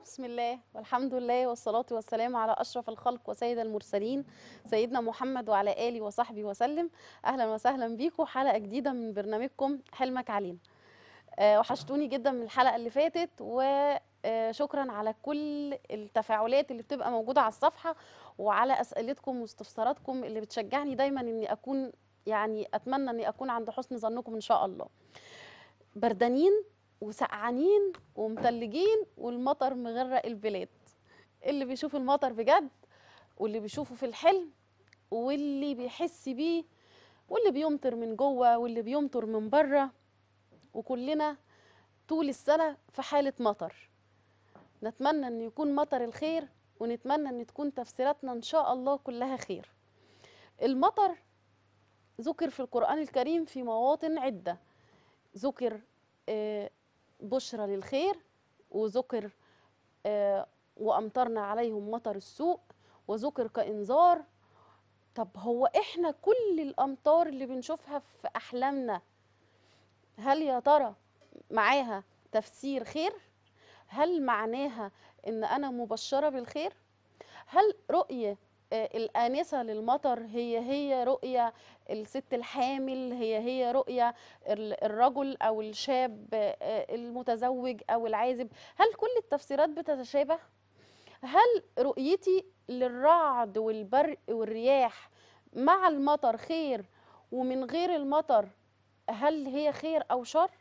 بسم الله والحمد لله والصلاة والسلام على أشرف الخلق وسيد المرسلين سيدنا محمد وعلى آله وصحبه وسلم أهلا وسهلا بيكم حلقة جديدة من برنامجكم حلمك علينا آه، وحشتوني جدا من الحلقة اللي فاتت وشكرا على كل التفاعلات اللي بتبقى موجودة على الصفحة وعلى أسئلتكم واستفساراتكم اللي بتشجعني دايما إني أكون يعني أتمنى إني أكون عند حسن ظنكم إن شاء الله بردانين وسقعانين ومتلجين والمطر مغرق البلاد اللي بيشوف المطر بجد واللي بيشوفه في الحلم واللي بيحس بيه واللي بيمطر من جوه واللي بيمطر من بره وكلنا طول السنة في حالة مطر نتمنى أن يكون مطر الخير ونتمنى أن تكون تفسيراتنا إن شاء الله كلها خير المطر ذكر في القرآن الكريم في مواطن عدة ذكر آه، بشرى للخير وذكر آه، وأمطرنا عليهم مطر السوء وذكر كإنذار طب هو إحنا كل الأمطار اللي بنشوفها في أحلامنا هل يا ترى معاها تفسير خير؟ هل معناها إن أنا مبشرة بالخير؟ هل رؤية آه، الآنسة للمطر هي هي رؤية الست الحامل هي هي رؤية ال- الرجل أو الشاب آه، المتزوج أو العازب هل كل التفسيرات بتتشابه؟ هل رؤيتي للرعد والبرق والرياح مع المطر خير ومن غير المطر هل هي خير أو شر؟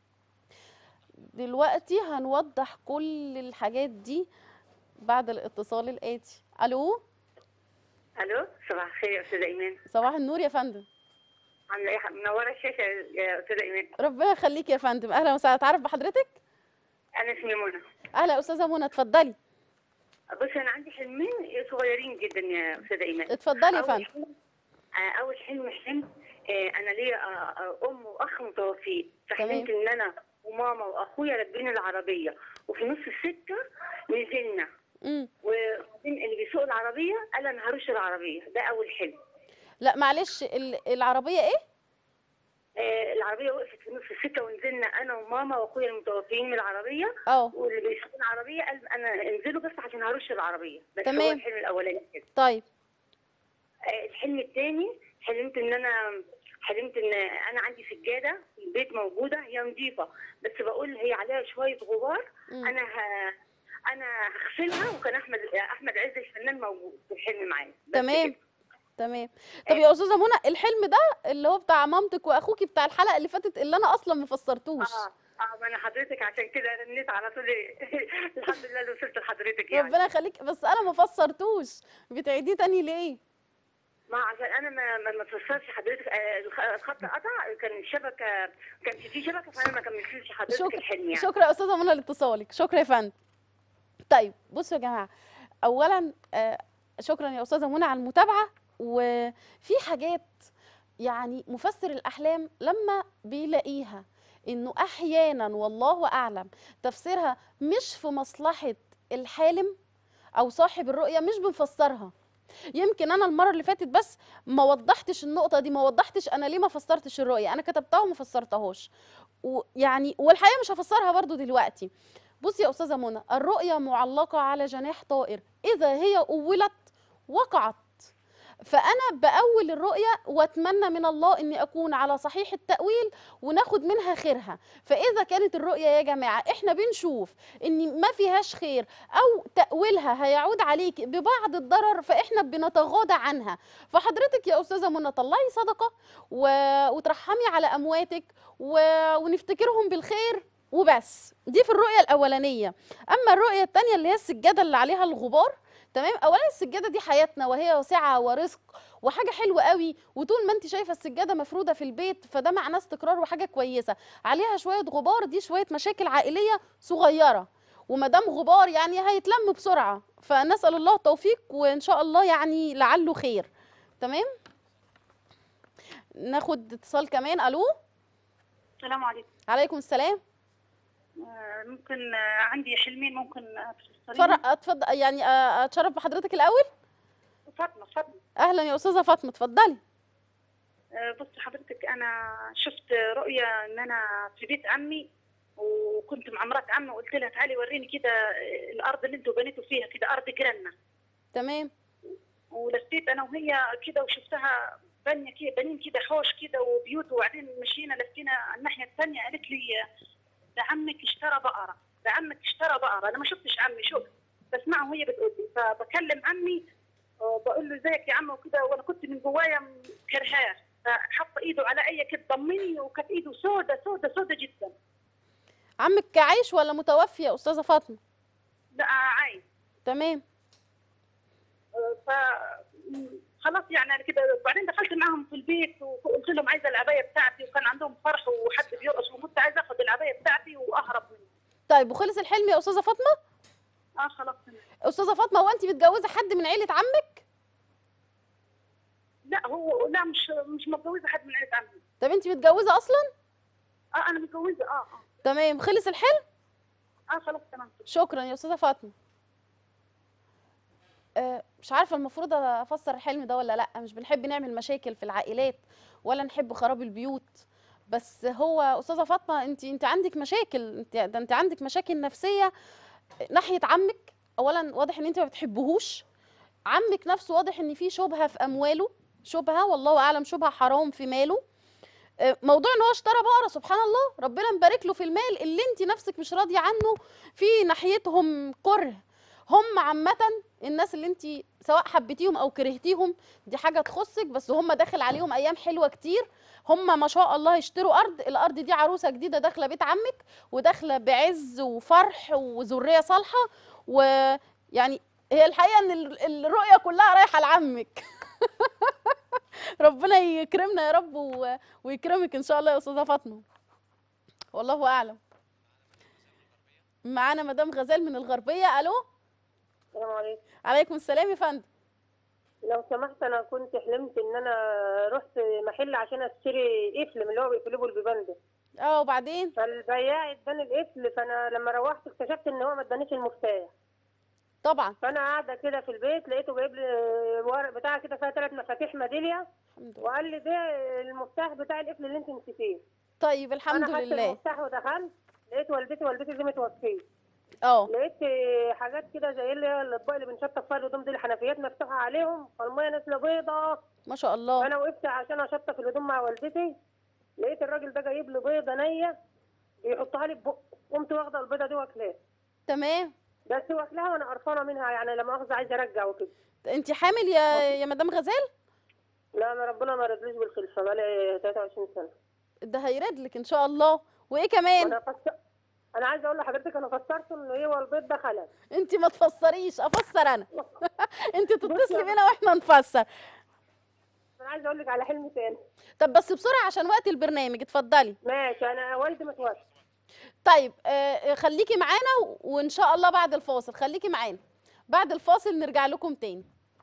دلوقتي هنوضح كل الحاجات دي بعد الاتصال الآتي ألو الو صباح الخير يا استاذه ايمان صباح النور يا فندم عامله ايه منوره الشاشه يا استاذه ايمان ربنا يخليك يا فندم أهلا وسهلا تعرف بحضرتك؟ انا اسمي منى أهلا يا أستاذة منى اتفضلي بصي انا عندي حلمين صغيرين جدا يا استاذه ايمان اتفضلي يا اول فندم حلم آه، اول حلم حلمت آه، انا ليا آه، آه، ام واخ متوفين فحلمت ان انا وماما واخويا راكبين العربيه وفي نص السكه نزلنا مم. وبعدين اللي بيسوق العربيه قال انا هرش العربيه ده اول حلم لا معلش ال- العربية إيه؟ آه، العربيه وقفت في نص السكه ونزلنا انا وماما واخويا المتوفيين من العربيه اه واللي بيسوق العربيه قال انا انزلوا بس عشان هرش العربيه بس تمام. هو الحلم الاولاني كده طيب آه، الحلم الثاني حلمت ان انا حلمت ان انا عندي سجاده في البيت موجوده هي نظيفه بس بقول هي عليها شويه غبار مم. انا ه... انا هغسلها وكان احمد احمد عز الفنان موجود في الحلم معايا بس تمام كده. تمام طب يا استاذه منى الحلم ده اللي هو بتاع مامتك واخوكي بتاع الحلقه اللي فاتت اللي انا اصلا ما فسرتوش اه اه ما انا حضرتك عشان كده رنيت على طول الحمد لله اللي وصلت لحضرتك يعني ربنا يخليك بس انا ما فسرتوش بتعيديه تاني ليه ما عشان انا ما ما ما توصلش حضرتك آه، الخ- الخط قطع كان الشبكه كان في شبكه فانا ما كملتش حضرتك شكرا الحلم يعني شكرا يا استاذه منى لاتصالك شكرا يا فندم طيب بصوا يا جماعه اولا آه، شكرا يا استاذه منى على المتابعه وفي حاجات يعني مفسر الاحلام لما بيلاقيها انه احيانا والله اعلم تفسيرها مش في مصلحه الحالم او صاحب الرؤيه مش بنفسرها يمكن انا المره اللي فاتت بس ما وضحتش النقطه دي ما وضحتش انا ليه ما فسرتش الرؤيه انا كتبتها وما فسرتهاش ويعني والحقيقه مش هفسرها برضو دلوقتي بصي يا استاذه منى الرؤيه معلقه على جناح طائر اذا هي اولت وقعت فانا باول الرؤيه واتمنى من الله اني اكون على صحيح التاويل وناخد منها خيرها فاذا كانت الرؤيه يا جماعه احنا بنشوف ان ما فيهاش خير او تاويلها هيعود عليك ببعض الضرر فاحنا بنتغاضى عنها فحضرتك يا استاذه منى طلعي صدقه و... وترحمي على امواتك و... ونفتكرهم بالخير وبس دي في الرؤيه الاولانيه اما الرؤيه الثانيه اللي هي السجاده اللي عليها الغبار تمام اولا السجاده دي حياتنا وهي واسعه ورزق وحاجه حلوه قوي وطول ما انت شايفه السجاده مفروده في البيت فده معناه استقرار وحاجه كويسه عليها شويه غبار دي شويه مشاكل عائليه صغيره وما دام غبار يعني هيتلم بسرعه فنسال الله التوفيق وان شاء الله يعني لعله خير تمام ناخد اتصال كمان الو السلام عليكم عليكم السلام آه، ممكن آه، عندي حلمين ممكن آه، تفسريهم؟ فرق اتفضل يعني آه، اتشرف بحضرتك الاول فاطمه فاطمه اهلا يا استاذه فاطمه اتفضلي آه، بصي حضرتك انا شفت رؤيه ان انا في بيت عمي وكنت مع مرات عمي وقلت لها تعالي وريني كده الارض اللي انتوا بنيتوا فيها كده ارض جيراننا تمام ولفيت انا وهي كده وشفتها بنيه كده بنين كده حوش كده وبيوت وبعدين مشينا لفينا على الناحيه الثانيه قالت لي ده عمك اشترى بقره ده عمك اشترى بقره انا ما شفتش عمي شوف بسمعها وهي بتقول لي فبكلم عمي آه، بقول له ازيك يا عم وكده وانا كنت من جوايا م- كرهاه فحط ايده على اي كده طمني وكانت ايده سودة سودة سودة جدا عمك عايش ولا متوفي يا استاذه فاطمه لا عايز تمام ف م- خلاص يعني انا كده بعدين دخلت معاهم في البيت وقلت لهم عايزه العبايه بتاعتي وكان عندهم فرح وحد بيرقص وكنت عايزه اخد العبايه بتاعتي واهرب منه طيب وخلص الحلم يا استاذه فاطمه اه خلاص تمام. استاذه فاطمه هو انت متجوزه حد من عيله عمك لا هو لا مش مش متجوزه حد من عيله عمي طب انت متجوزه اصلا اه انا متجوزه اه اه تمام خلص الحلم اه خلاص تمام شكرا يا استاذه فاطمه آه، مش عارفه المفروض افسر الحلم ده ولا لا مش بنحب نعمل مشاكل في العائلات ولا نحب خراب البيوت بس هو استاذه فاطمه انت انت عندك مشاكل انت ده انت عندك مشاكل نفسيه ناحيه عمك اولا واضح ان انت ما بتحبهوش عمك نفسه واضح ان في شبهه في امواله شبهه والله اعلم شبهه حرام في ماله آه، موضوع ان هو اشترى بقره سبحان الله ربنا مبارك له في المال اللي انت نفسك مش راضيه عنه في ناحيتهم كره هم عامة الناس اللي انت سواء حبيتيهم او كرهتيهم دي حاجة تخصك بس هم داخل عليهم ايام حلوة كتير هم ما شاء الله يشتروا ارض الارض دي عروسة جديدة داخلة بيت عمك وداخلة بعز وفرح وذرية صالحة ويعني هي الحقيقة ان ال- الرؤية كلها رايحة لعمك ربنا يكرمنا يا رب و- ويكرمك ان شاء الله يا استاذة فاطمة والله اعلم معانا مدام غزال من الغربية الو السلام عليكم عليكم السلام يا فندم لو سمحت انا كنت حلمت ان انا رحت محل عشان اشتري قفل من اللي هو بيقفلوه بالبيبان ده اه وبعدين فالبياع اداني القفل فانا لما روحت اكتشفت ان هو ما ادانيش المفتاح طبعا فانا قاعده كده في البيت لقيته جايب لي ورق بتاع كده فيها ثلاث مفاتيح ميداليه الحمد لله وقال لي ده المفتاح بتاع القفل اللي انت نسيتيه طيب الحمد انا خدت لله المفتاح ودخلت لقيت والدتي والدتي دي متوفيه اه لقيت حاجات كده زي اللي هي الاطباق اللي بنشطف فيها الهدوم دي الحنفيات مفتوحه عليهم فالميه نازله بيضه ما شاء الله فانا وقفت عشان اشطف الهدوم مع والدتي لقيت الراجل ده جايب لي بيضه نيه بيحطها لي في بق قمت واخده البيضه دي واكلاها تمام بس واكلاها وانا قرفانه منها يعني لما مؤاخذه عايزه ارجع وكده انت حامل يا يا مدام غزال لا انا ربنا ما رضليش بالخلفه بقالي 23 سنه ده هيرد لك ان شاء الله وايه كمان وانا فسر انا عايزه اقول لحضرتك انا فسرت ان هو البيض ده خلل انت ما تفسريش افسر انا انت بصي تتصلي يا بينا واحنا نفسر انا عايزه اقول لك على حلم تاني طب بس بسرعه عشان وقت البرنامج اتفضلي ماشي انا والدي متوفي طيب آه خليكي معانا و- وان شاء الله بعد الفاصل خليكي معانا بعد الفاصل نرجع لكم تاني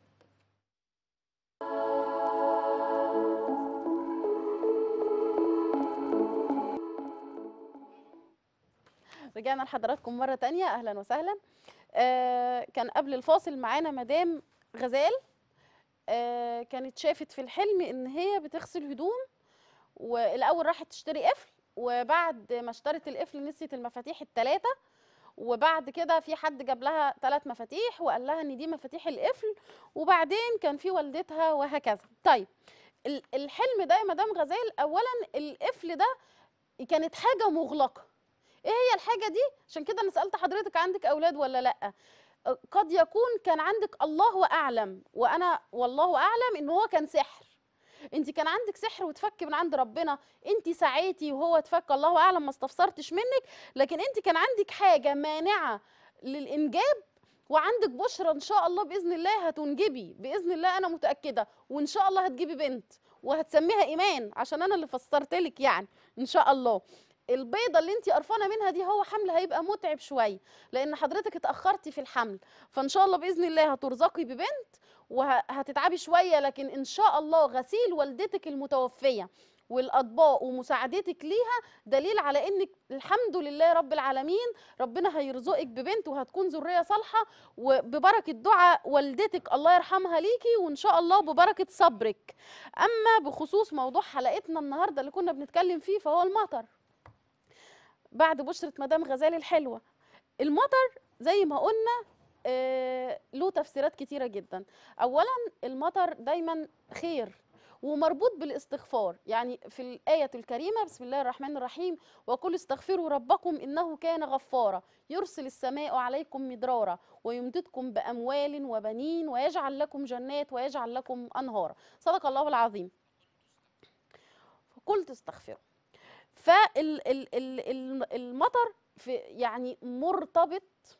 رجعنا لحضراتكم مرة تانية أهلا وسهلا آه كان قبل الفاصل معانا مدام غزال آه كانت شافت في الحلم إن هي بتغسل هدوم والأول راحت تشتري قفل وبعد ما اشترت القفل نسيت المفاتيح التلاتة وبعد كده في حد جاب لها ثلاث مفاتيح وقال لها ان دي مفاتيح القفل وبعدين كان في والدتها وهكذا طيب ال- الحلم ده يا مدام غزال اولا القفل ده كانت حاجه مغلقه ايه هي الحاجه دي عشان كده انا سالت حضرتك عندك اولاد ولا لا أه، قد يكون كان عندك الله اعلم وانا والله اعلم ان هو كان سحر انت كان عندك سحر وتفك من عند ربنا انت سعيتي وهو اتفك الله اعلم ما استفسرتش منك لكن انت كان عندك حاجه مانعه للانجاب وعندك بشرى ان شاء الله باذن الله هتنجبي باذن الله انا متاكده وان شاء الله هتجيبي بنت وهتسميها ايمان عشان انا اللي فسرت لك يعني ان شاء الله البيضه اللي انت قرفانه منها دي هو حمل هيبقى متعب شويه لان حضرتك اتاخرتي في الحمل فان شاء الله باذن الله هترزقي ببنت وهتتعبي شويه لكن ان شاء الله غسيل والدتك المتوفيه والاطباق ومساعدتك ليها دليل على انك الحمد لله رب العالمين ربنا هيرزقك ببنت وهتكون ذريه صالحه وببركه دعاء والدتك الله يرحمها ليكي وان شاء الله ببركه صبرك اما بخصوص موضوع حلقتنا النهارده اللي كنا بنتكلم فيه فهو المطر بعد بشرة مدام غزال الحلوة المطر زي ما قلنا آه، له تفسيرات كتيرة جدا أولا المطر دايما خير ومربوط بالاستغفار يعني في الآية الكريمة بسم الله الرحمن الرحيم وقل استغفروا ربكم إنه كان غفارا يرسل السماء عليكم مدرارا ويمددكم بأموال وبنين ويجعل لكم جنات ويجعل لكم أنهارا صدق الله العظيم فقلت استغفروا فالمطر في يعني مرتبط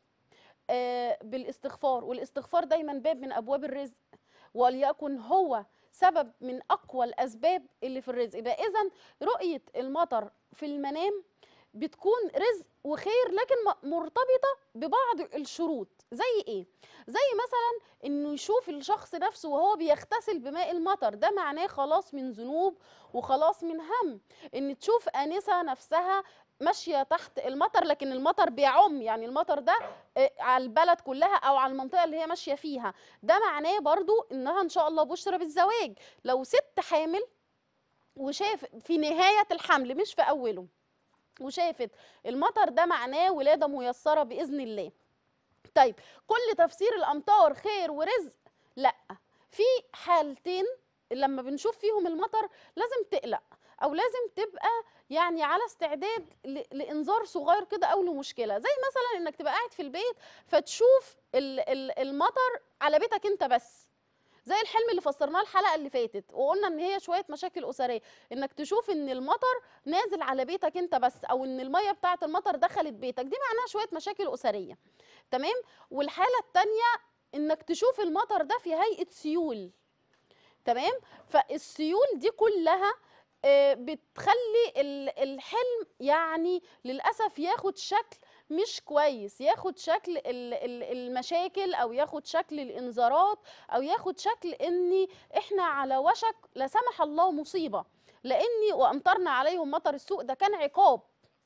آه، بالاستغفار والاستغفار دايما باب من ابواب الرزق وليكن هو سبب من اقوى الاسباب اللي في الرزق يبقى اذا رؤيه المطر في المنام بتكون رزق وخير لكن م- مرتبطه ببعض الشروط زي ايه زي مثلا انه يشوف الشخص نفسه وهو بيغتسل بماء المطر ده معناه خلاص من ذنوب وخلاص من هم ان تشوف انسه نفسها ماشيه تحت المطر لكن المطر بيعم يعني المطر ده آه، على البلد كلها او على المنطقه اللي هي ماشيه فيها ده معناه برضو انها ان شاء الله بشرى بالزواج لو ست حامل وشاف في نهايه الحمل مش في اوله وشافت المطر ده معناه ولاده ميسره باذن الله طيب كل تفسير الامطار خير ورزق لا في حالتين لما بنشوف فيهم المطر لازم تقلق او لازم تبقى يعني على استعداد ل- لانذار صغير كده او لمشكله زي مثلا انك تبقى قاعد في البيت فتشوف ال- ال- المطر على بيتك انت بس زي الحلم اللي فسرناه الحلقه اللي فاتت وقلنا ان هي شويه مشاكل اسريه انك تشوف ان المطر نازل على بيتك انت بس او ان الميه بتاعه المطر دخلت بيتك دي معناها شويه مشاكل اسريه تمام والحاله الثانيه انك تشوف المطر ده في هيئه سيول تمام فالسيول دي كلها آه، بتخلي ال- الحلم يعني للاسف ياخد شكل مش كويس ياخد شكل ال- ال- المشاكل او ياخد شكل الانذارات او ياخد شكل اني احنا على وشك لا سمح الله مصيبه لاني وامطرنا عليهم مطر السوء ده كان عقاب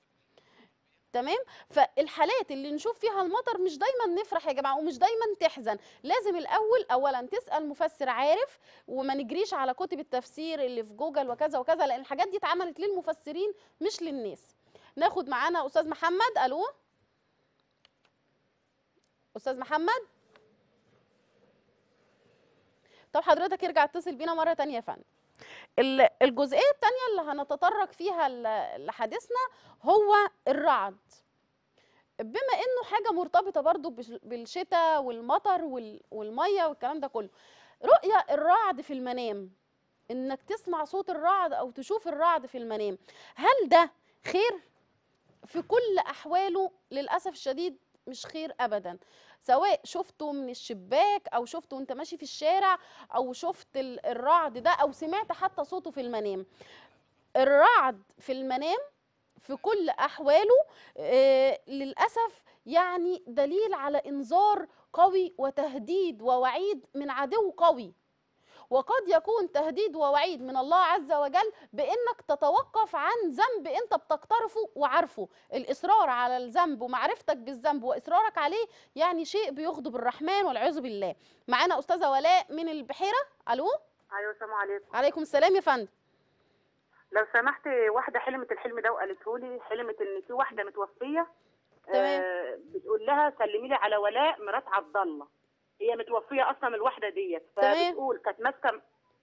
تمام فالحالات اللي نشوف فيها المطر مش دايما نفرح يا جماعه ومش دايما تحزن لازم الاول اولا تسال مفسر عارف وما نجريش على كتب التفسير اللي في جوجل وكذا وكذا لان الحاجات دي اتعملت للمفسرين مش للناس ناخد معانا استاذ محمد الو استاذ محمد طب حضرتك ارجع اتصل بينا مره تانية يا فندم ال- الجزئيه التانية اللي هنتطرق فيها ل- لحديثنا هو الرعد بما انه حاجه مرتبطه برضو بش- بالشتاء والمطر وال- والميه والكلام ده كله رؤيه الرعد في المنام انك تسمع صوت الرعد او تشوف الرعد في المنام هل ده خير في كل احواله للاسف الشديد مش خير ابدا سواء شفته من الشباك او شفته وانت ماشي في الشارع او شفت ال- الرعد ده او سمعت حتى صوته في المنام الرعد في المنام في كل احواله آه للاسف يعني دليل على انذار قوي وتهديد ووعيد من عدو قوي وقد يكون تهديد ووعيد من الله عز وجل بانك تتوقف عن ذنب انت بتقترفه وعارفه الاصرار على الذنب ومعرفتك بالذنب واصرارك عليه يعني شيء بيغضب الرحمن والعياذ بالله معانا استاذه ولاء من البحيره الو ايوه السلام عليكم عليكم السلام يا فندم لو سمحت واحده حلمت الحلم ده وقالته لي حلمت ان في واحده متوفيه تمام. آه بتقول لها سلمي لي على ولاء مرات عبد الله هي متوفيه اصلا الواحده ديت تمام. فبتقول كانت ماسكه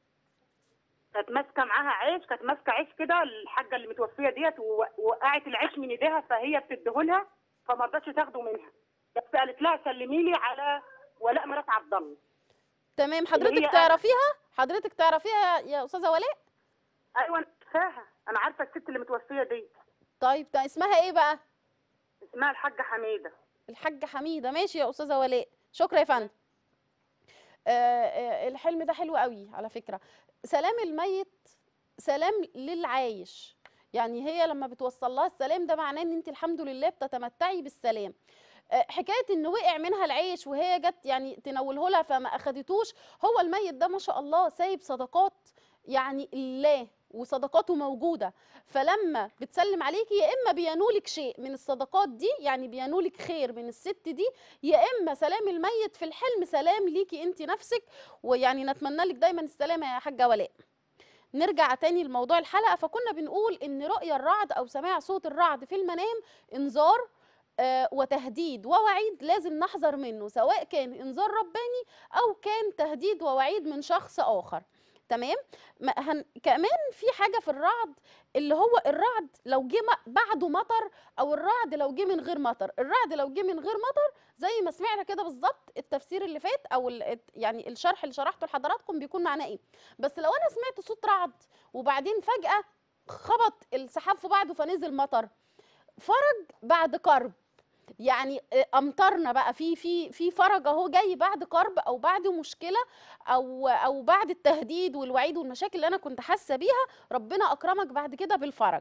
كانت ماسكه معاها عيش كانت ماسكه عيش كده الحاجه اللي متوفيه ديت وو- ووقعت العيش من ايديها فهي بتديهولها فما رضتش تاخده منها بس قالت لها سلمي لي على ولاء مرات عبد الله تمام هي حضرتك أنا. تعرفيها حضرتك تعرفيها يا استاذه ولاء ايوه انا عارفاها انا عارفه الست اللي متوفيه دي طيب تا- اسمها ايه بقى اسمها الحاجه حميده الحاجة حميدة ماشي يا أستاذة ولاء شكرا يا فندم آه، آه، الحلم ده حلو قوي على فكرة سلام الميت سلام للعايش يعني هي لما بتوصل لها السلام ده معناه ان انت الحمد لله بتتمتعي بالسلام آه، حكايه ان وقع منها العيش وهي جت يعني تنوله لها فما اخدتوش هو الميت ده ما شاء الله سايب صدقات يعني الله وصدقاته موجوده فلما بتسلم عليكي يا اما بينولك شيء من الصدقات دي يعني بينولك خير من الست دي يا اما سلام الميت في الحلم سلام ليكي انت نفسك ويعني نتمنى لك دايما السلامه يا حاجه ولاء نرجع تاني لموضوع الحلقه فكنا بنقول ان رؤيا الرعد او سماع صوت الرعد في المنام انذار آه، وتهديد ووعيد لازم نحذر منه سواء كان انذار رباني او كان تهديد ووعيد من شخص اخر تمام ما هن... كمان في حاجه في الرعد اللي هو الرعد لو جه م- بعده مطر او الرعد لو جه من غير مطر الرعد لو جه من غير مطر زي ما سمعنا كده بالظبط التفسير اللي فات او ال... يعني الشرح اللي شرحته لحضراتكم بيكون معناه ايه بس لو انا سمعت صوت رعد وبعدين فجاه خبط السحاب في بعضه فنزل مطر فرج بعد كرب يعني امطرنا بقى في في في فرج اهو جاي بعد كرب او بعد مشكله او او بعد التهديد والوعيد والمشاكل اللي انا كنت حاسه بيها ربنا اكرمك بعد كده بالفرج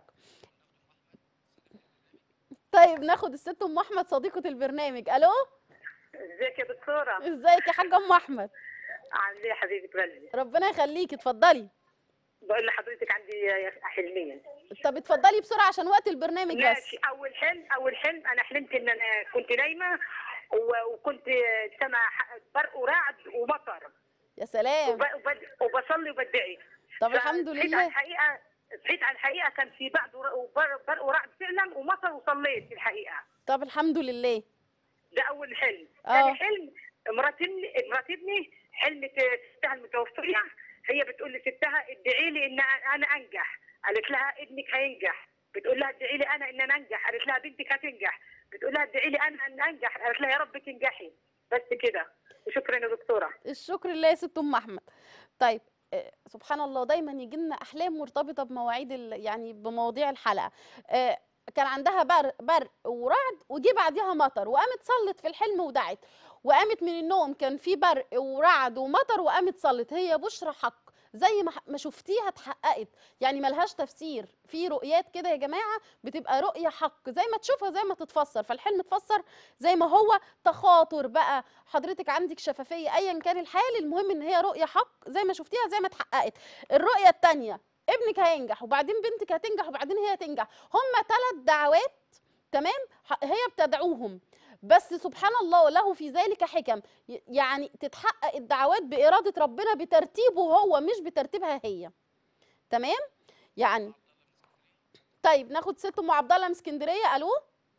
طيب ناخد الست ام احمد صديقه البرنامج الو ازيك يا دكتورة؟ ازيك يا حاجه ام احمد عاملة ايه يا حبيبة قلبي؟ ربنا يخليكي اتفضلي بقول لحضرتك عندي حلمين طب اتفضلي بسرعه عشان وقت البرنامج بس ماشي أول حلم أول حلم أنا حلمت إن أنا كنت نايمة و- وكنت سامع ح- برق ورعد ومطر يا سلام وب- وبد- وبصلي وبدعي طب الحمد فصحيت على لله الحقيقة صحيت على الحقيقة كان في بعد ور- وبر- برق ورعد فعلا ومطر وصليت في الحقيقة طب الحمد لله ده أول حلم آه. ثاني حلم مرات ابني مرات ابني حلمت ستها المتوفية هي بتقول لستها ادعي لي ان انا انجح قالت لها ابنك هينجح بتقول لها ادعي لي انا ان انا انجح قالت لها بنتك هتنجح بتقول لها ادعي لي انا ان انجح قالت لها يا رب تنجحي بس كده وشكرا يا دكتوره الشكر لله يا ست ام احمد طيب آه، سبحان الله دايما يجي لنا احلام مرتبطه بمواعيد ال- يعني بمواضيع الحلقه آه، كان عندها برق برق ورعد وجي بعديها مطر وقامت صلت في الحلم ودعت وقامت من النوم كان في برق ورعد ومطر وقامت صلت هي بشرى حق زي ما ما شفتيها اتحققت يعني ملهاش تفسير في رؤيات كده يا جماعه بتبقى رؤيه حق زي ما تشوفها زي ما تتفسر فالحلم اتفسر زي ما هو تخاطر بقى حضرتك عندك شفافيه ايا كان الحال المهم ان هي رؤيه حق زي ما شفتيها زي ما اتحققت الرؤيه الثانيه ابنك هينجح وبعدين بنتك هتنجح وبعدين هي تنجح هم ثلاث دعوات تمام ح- هي بتدعوهم بس سبحان الله له في ذلك حكم ي- يعني تتحقق الدعوات بإرادة ربنا بترتيبه هو مش بترتيبها هي تمام يعني طيب ناخد ست ام عبد الله من اسكندريه الو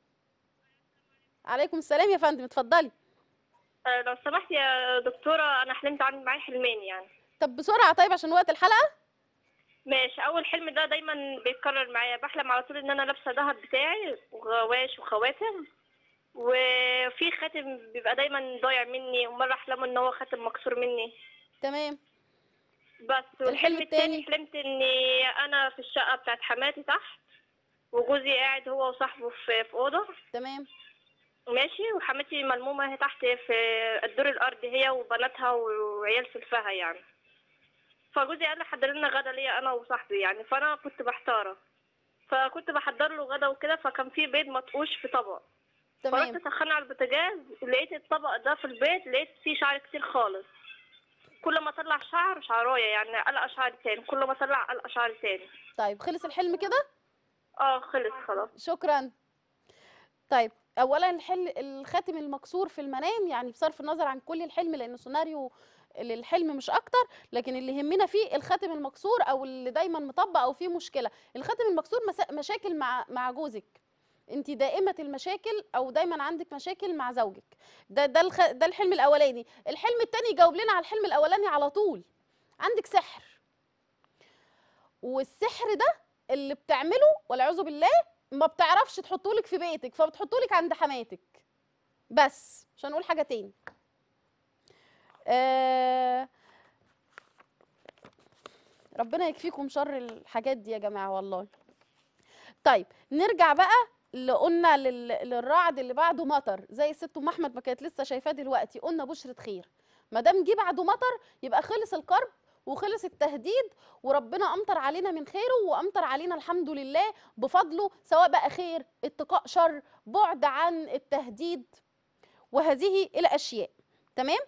عليكم السلام يا فندم اتفضلي آه، لو سمحت يا دكتورة أنا حلمت عن معايا حلمين يعني طب بسرعه طيب عشان وقت الحلقه ماشي أول حلم ده دايما بيتكرر معايا بحلم على طول إن أنا لابسة دهب بتاعي وغواش وخواتم وفي خاتم بيبقى دايما ضايع مني ومرة أحلم إن هو خاتم مكسور مني تمام بس الحلم والحلم التاني؟ التاني حلمت إني أنا في الشقة بتاعت حماتي تحت وجوزي قاعد هو وصاحبه في في أوضة تمام ماشي وحماتي ملمومة هي تحت في الدور الأرضي هي وبناتها وعيال سلفها يعني فجوزي قال لي حضر لنا غدا ليا أنا وصاحبي يعني فأنا كنت محتارة فكنت بحضر له غدا وكده فكان في بيض مطقوش في طبق فرحت تمام سخنه على البوتاجاز لقيت الطبق ده في البيت لقيت فيه شعر كتير خالص كل ما اطلع شعر شعرايه يعني القى شعر تاني كل ما اطلع القى شعر تاني طيب خلص الحلم كده اه خلص خلاص شكرا طيب اولا الحل الخاتم المكسور في المنام يعني بصرف النظر عن كل الحلم لانه سيناريو للحلم مش اكتر لكن اللي يهمنا فيه الخاتم المكسور او اللي دايما مطبق او فيه مشكله الخاتم المكسور مسا- مشاكل مع مع جوزك انت دائمه المشاكل او دايما عندك مشاكل مع زوجك ده ده الخ... ده الحلم الاولاني الحلم الثاني جاوب لنا على الحلم الاولاني على طول عندك سحر والسحر ده اللي بتعمله والعياذ بالله ما بتعرفش تحطهولك في بيتك فبتحطهولك عند حماتك بس مش هنقول حاجه تاني آه ربنا يكفيكم شر الحاجات دي يا جماعه والله طيب نرجع بقى اللي قلنا لل... للرعد اللي بعده مطر زي الست ام احمد ما كانت لسه شايفاه دلوقتي قلنا بشرة خير ما دام جه بعده مطر يبقى خلص الكرب وخلص التهديد وربنا امطر علينا من خيره وامطر علينا الحمد لله بفضله سواء بقى خير اتقاء شر بعد عن التهديد وهذه الاشياء تمام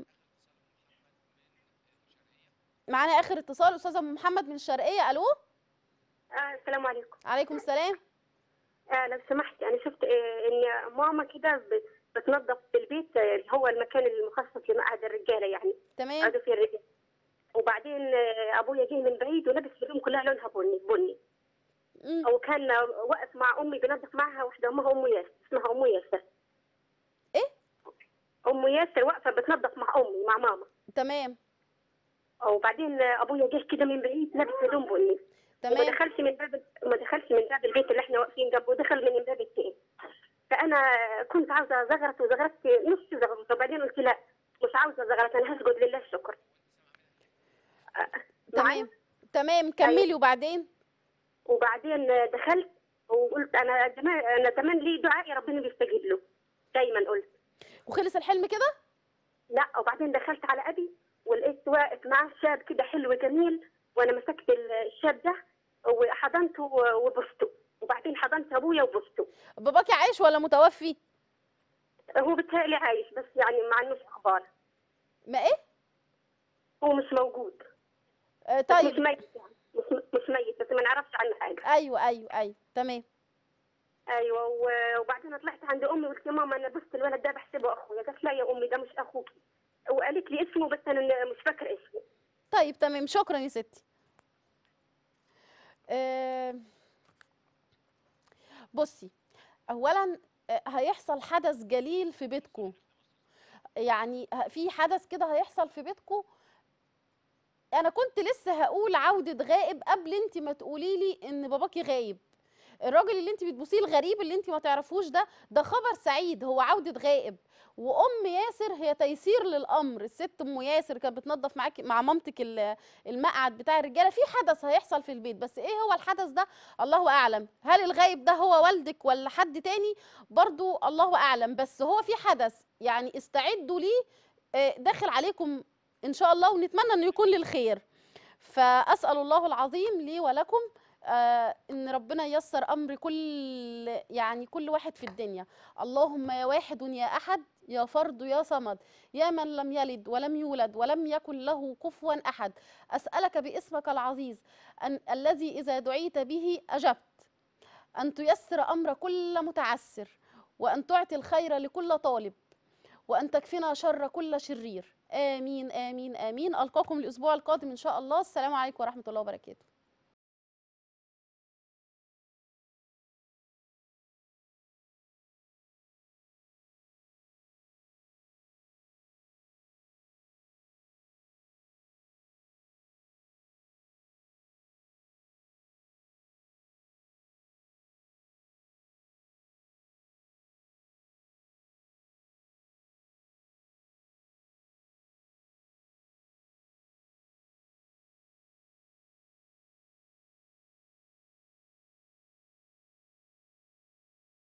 معانا اخر اتصال استاذه أم محمد من الشرقيه الو آه السلام عليكم عليكم السلام آه لو سمحت انا شفت آه ان ماما كده بت- بتنظف في البيت آه، اللي هو المكان المخصص لمقعد الرجاله يعني تمام قعدوا فيه الرجال وبعدين آه، ابويا جه من بعيد ولبس هدوم كلها لونها بني بني مم. او كان واقف مع امي بينظف معها واحده امها ام ياسر اسمها ام ياسر إيه؟ ام ياسر واقفه بتنظف مع امي مع ماما تمام وبعدين ابويا جه كده من بعيد لابس هدوم بني وما تمام دخلش من باب ما دخلش من باب البيت اللي احنا واقفين جنبه دخل من الباب التاني فانا كنت عاوزه زغرت وزغرت نص زغرت وبعدين قلت لا مش عاوزه زغرت انا هسجد لله الشكر آه، معايا؟ تمام تمام كملي وبعدين وبعدين دخلت وقلت انا زمان انا زمان لي دعائي ربنا بيستجيب له دايما قلت وخلص الحلم كده لا وبعدين دخلت على ابي ولقيت واقف معاه شاب كده حلو جميل وانا مسكت الشاب ده وحضنته وبسته وبعدين حضنت ابويا وبسته باباكي عايش ولا متوفي هو بيتهيألي عايش بس يعني ما عندوش اخبار ما ايه هو مش موجود آه بس مش طيب ميت يعني مش مش ميت بس ما نعرفش عنه حاجه ايوه ايوه ايوه تمام ايوه و- وبعدين طلعت عند امي قلت يا ماما انا بست الولد ده بحسبه اخويا قالت لا يا امي ده مش اخوكي وقالت لي اسمه بس انا مش فاكره اسمه طيب تمام شكرا يا ستي آه، بصي اولا آه، هيحصل حدث جليل في بيتكم يعني ه- في حدث كده هيحصل في بيتكم انا كنت لسه هقول عودة غائب قبل انت ما تقولي لي ان باباكي غايب الراجل اللي انت بتبصيه الغريب اللي انت ما تعرفوش ده ده خبر سعيد هو عودة غائب وام ياسر هي تيسير للامر الست ام ياسر كانت بتنظف معاكي مع مامتك ال- المقعد بتاع الرجاله في حدث هيحصل في البيت بس ايه هو الحدث ده الله اعلم هل الغايب ده هو والدك ولا حد تاني برضو الله اعلم بس هو في حدث يعني استعدوا ليه آه، داخل عليكم ان شاء الله ونتمنى انه يكون للخير فاسال الله العظيم لي ولكم آه ان ربنا ييسر امر كل يعني كل واحد في الدنيا اللهم يا واحد يا احد يا فرد يا صمد يا من لم يلد ولم يولد ولم يكن له كفوا احد اسالك باسمك العزيز أن الذي اذا دعيت به اجبت ان تيسر امر كل متعسر وان تعطي الخير لكل طالب وأن تكفنا شر كل شرير آمين آمين آمين ألقاكم الأسبوع القادم إن شاء الله السلام عليكم ورحمة الله وبركاته